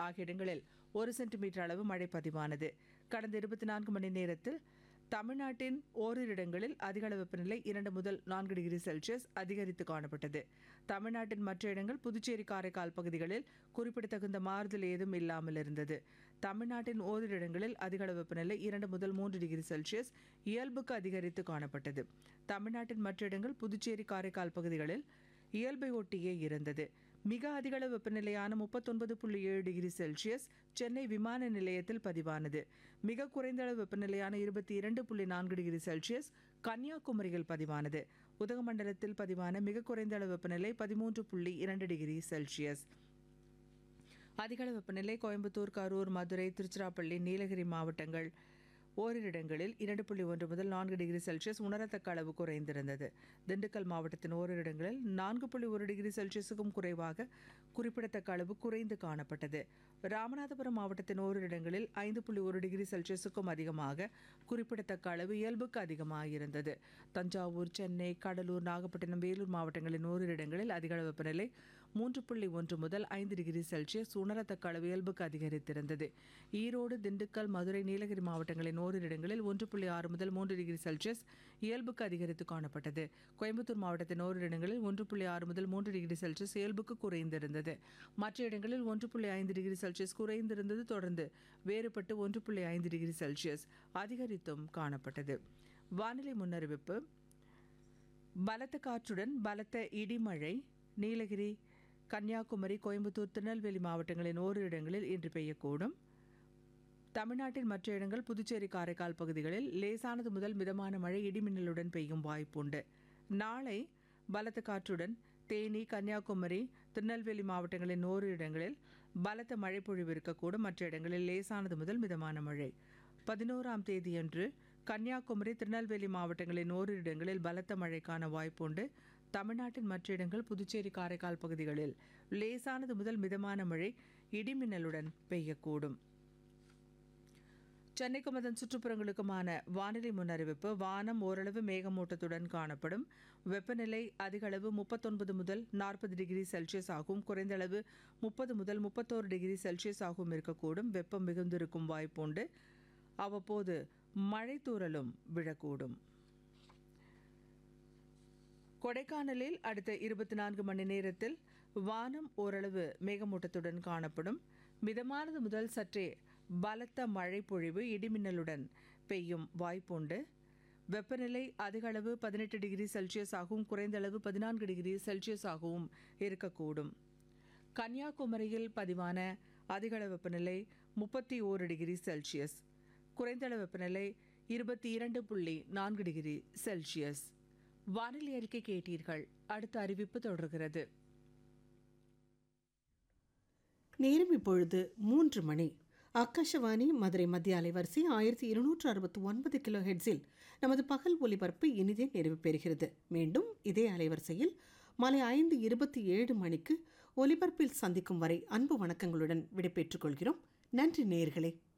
ஆகிய இடங்களில் ஒரு சென்டிமீட்டர் அளவு மழை பதிவானது கடந்த இருபத்தி நான்கு மணி நேரத்தில் தமிழ்நாட்டின் ஓரிரு இடங்களில் அதிக அளவு வெப்பநிலை இரண்டு முதல் நான்கு டிகிரி செல்சியஸ் அதிகரித்து காணப்பட்டது தமிழ்நாட்டின் மற்ற இடங்கள் புதுச்சேரி காரைக்கால் பகுதிகளில் குறிப்பிடத்தகுந்த மாறுதல் ஏதும் இல்லாமல் இருந்தது தமிழ்நாட்டின் ஓரிரு இடங்களில் அதிக அளவு வெப்பநிலை இரண்டு முதல் மூன்று டிகிரி செல்சியஸ் இயல்புக்கு அதிகரித்து காணப்பட்டது தமிழ்நாட்டின் மற்ற இடங்கள் புதுச்சேரி காரைக்கால் பகுதிகளில் இயல்பை ஒட்டியே இருந்தது மிக அதிக அளவு வெப்பநிலையான முப்பத்தொன்பது புள்ளி ஏழு டிகிரி செல்சியஸ் சென்னை விமான நிலையத்தில் பதிவானது மிக குறைந்த அளவு வெப்பநிலையான இருபத்தி இரண்டு புள்ளி நான்கு டிகிரி செல்சியஸ் கன்னியாகுமரியில் பதிவானது உதகமண்டலத்தில் பதிவான மிக குறைந்த அளவு வெப்பநிலை பதிமூன்று புள்ளி இரண்டு டிகிரி செல்சியஸ் அதிகளவு வெப்பநிலை கோயம்புத்தூர் கரூர் மதுரை திருச்சிராப்பள்ளி நீலகிரி மாவட்டங்கள் ஓரிரு இடங்களில் இரண்டு புள்ளி ஒன்று முதல் நான்கு டிகிரி செல்சியஸ் உணரத்தக்க அளவு குறைந்திருந்தது திண்டுக்கல் மாவட்டத்தின் ஓரிரு இடங்களில் நான்கு புள்ளி ஒரு டிகிரி செல்சியஸுக்கும் குறைவாக குறிப்பிடத்தக்க அளவு குறைந்து காணப்பட்டது ராமநாதபுரம் மாவட்டத்தின் ஓரிரு இடங்களில் ஐந்து புள்ளி ஒரு டிகிரி செல்சியஸுக்கும் அதிகமாக குறிப்பிடத்தக்க அளவு இயல்புக்கு அதிகமாக இருந்தது தஞ்சாவூர் சென்னை கடலூர் நாகப்பட்டினம் வேலூர் மாவட்டங்களின் ஓரிரு இடங்களில் அதிக அளவு வெப்பநிலை மூன்று புள்ளி ஒன்று முதல் ஐந்து டிகிரி செல்சியஸ் உணரத்தக்க அளவு இயல்புக்கு அதிகரித்திருந்தது ஈரோடு திண்டுக்கல் மதுரை நீலகிரி மாவட்டங்களின் ஓரிரு இடங்களில் ஒன்று புள்ளி ஆறு முதல் மூன்று டிகிரி செல்சியஸ் இயல்புக்கு அதிகரித்து காணப்பட்டது கோயம்புத்தூர் மாவட்டத்தின் ஓரிரு இடங்களில் ஒன்று புள்ளி ஆறு முதல் மூன்று டிகிரி செல்சியஸ் இயல்புக்கு குறைந்திருந்தது மற்ற இடங்களில் ஒன்று புள்ளி ஐந்து டிகிரி செல்சியஸ் குறைந்திருந்தது தொடர்ந்து வேறுபட்டு ஒன்று புள்ளி ஐந்து டிகிரி செல்சியஸ் அதிகரித்தும் காணப்பட்டது வானிலை முன்னறிவிப்பு பலத்த காற்றுடன் பலத்த இடிமழை நீலகிரி கன்னியாகுமரி கோயம்புத்தூர் திருநெல்வேலி மாவட்டங்களின் ஓரிரு இடங்களில் இன்று பெய்யக்கூடும் தமிழ்நாட்டின் மற்ற இடங்கள் புதுச்சேரி காரைக்கால் பகுதிகளில் லேசானது முதல் மிதமான மழை இடிமின்னலுடன் பெய்யும் வாய்ப்புண்டு நாளை பலத்த காற்றுடன் தேனி கன்னியாகுமரி திருநெல்வேலி மாவட்டங்களின் ஓரிரு இடங்களில் பலத்த மழை பொழிவு இருக்கக்கூடும் மற்ற இடங்களில் லேசானது முதல் மிதமான மழை பதினோராம் தேதியன்று கன்னியாகுமரி திருநெல்வேலி மாவட்டங்களின் ஓரிரு இடங்களில் பலத்த மழைக்கான வாய்ப்புண்டு தமிழ்நாட்டின் மற்ற இடங்கள் புதுச்சேரி காரைக்கால் பகுதிகளில் லேசானது முதல் மிதமான மழை இடிமின்னலுடன் பெய்யக்கூடும் சென்னைக்கும் அதன் சுற்றுப்புறங்களுக்குமான வானிலை முன்னறிவிப்பு வானம் ஓரளவு மேகமூட்டத்துடன் காணப்படும் வெப்பநிலை அதிக அளவு முப்பத்தொன்பது முதல் நாற்பது டிகிரி செல்சியஸ் ஆகும் குறைந்த அளவு முப்பது முதல் முப்பத்தோரு டிகிரி செல்சியஸ் ஆகவும் இருக்கக்கூடும் வெப்பம் மிகுந்திருக்கும் வாய்ப்புண்டு அவ்வப்போது மழை தூறலும் விழக்கூடும் கொடைக்கானலில் அடுத்த இருபத்தி நான்கு மணி நேரத்தில் வானம் ஓரளவு மேகமூட்டத்துடன் காணப்படும் மிதமானது முதல் சற்றே பலத்த மழை பொழிவு இடிமின்னலுடன் பெய்யும் வாய்ப்புண்டு வெப்பநிலை அதிக அளவு பதினெட்டு டிகிரி செல்சியஸ் ஆகவும் குறைந்த அளவு பதினான்கு டிகிரி செல்சியஸ் ஆகவும் இருக்கக்கூடும் கன்னியாகுமரியில் பதிவான அதிக அளவு வெப்பநிலை முப்பத்தி ஓரு டிகிரி செல்சியஸ் குறைந்த அளவு வெப்பநிலை இருபத்தி இரண்டு புள்ளி நான்கு டிகிரி செல்சியஸ் வானிலை அறிக்கை கேட்டீர்கள் அடுத்த அறிவிப்பு தொடர்கிறது நேரம் இப்பொழுது மூன்று மணி ஆகாஷவாணி மதுரை மத்திய அலைவரிசை ஆயிரத்தி இருநூற்று அறுபத்தி ஒன்பது கிலோ ஹெட்ஸில் நமது பகல் ஒலிபரப்பு இனிதே நிறைவு பெறுகிறது மீண்டும் இதே அலைவரிசையில் மாலை ஐந்து இருபத்தி ஏழு மணிக்கு ஒலிபரப்பில் சந்திக்கும் வரை அன்பு வணக்கங்களுடன் விடைபெற்றுக் கொள்கிறோம் நன்றி நேயர்களே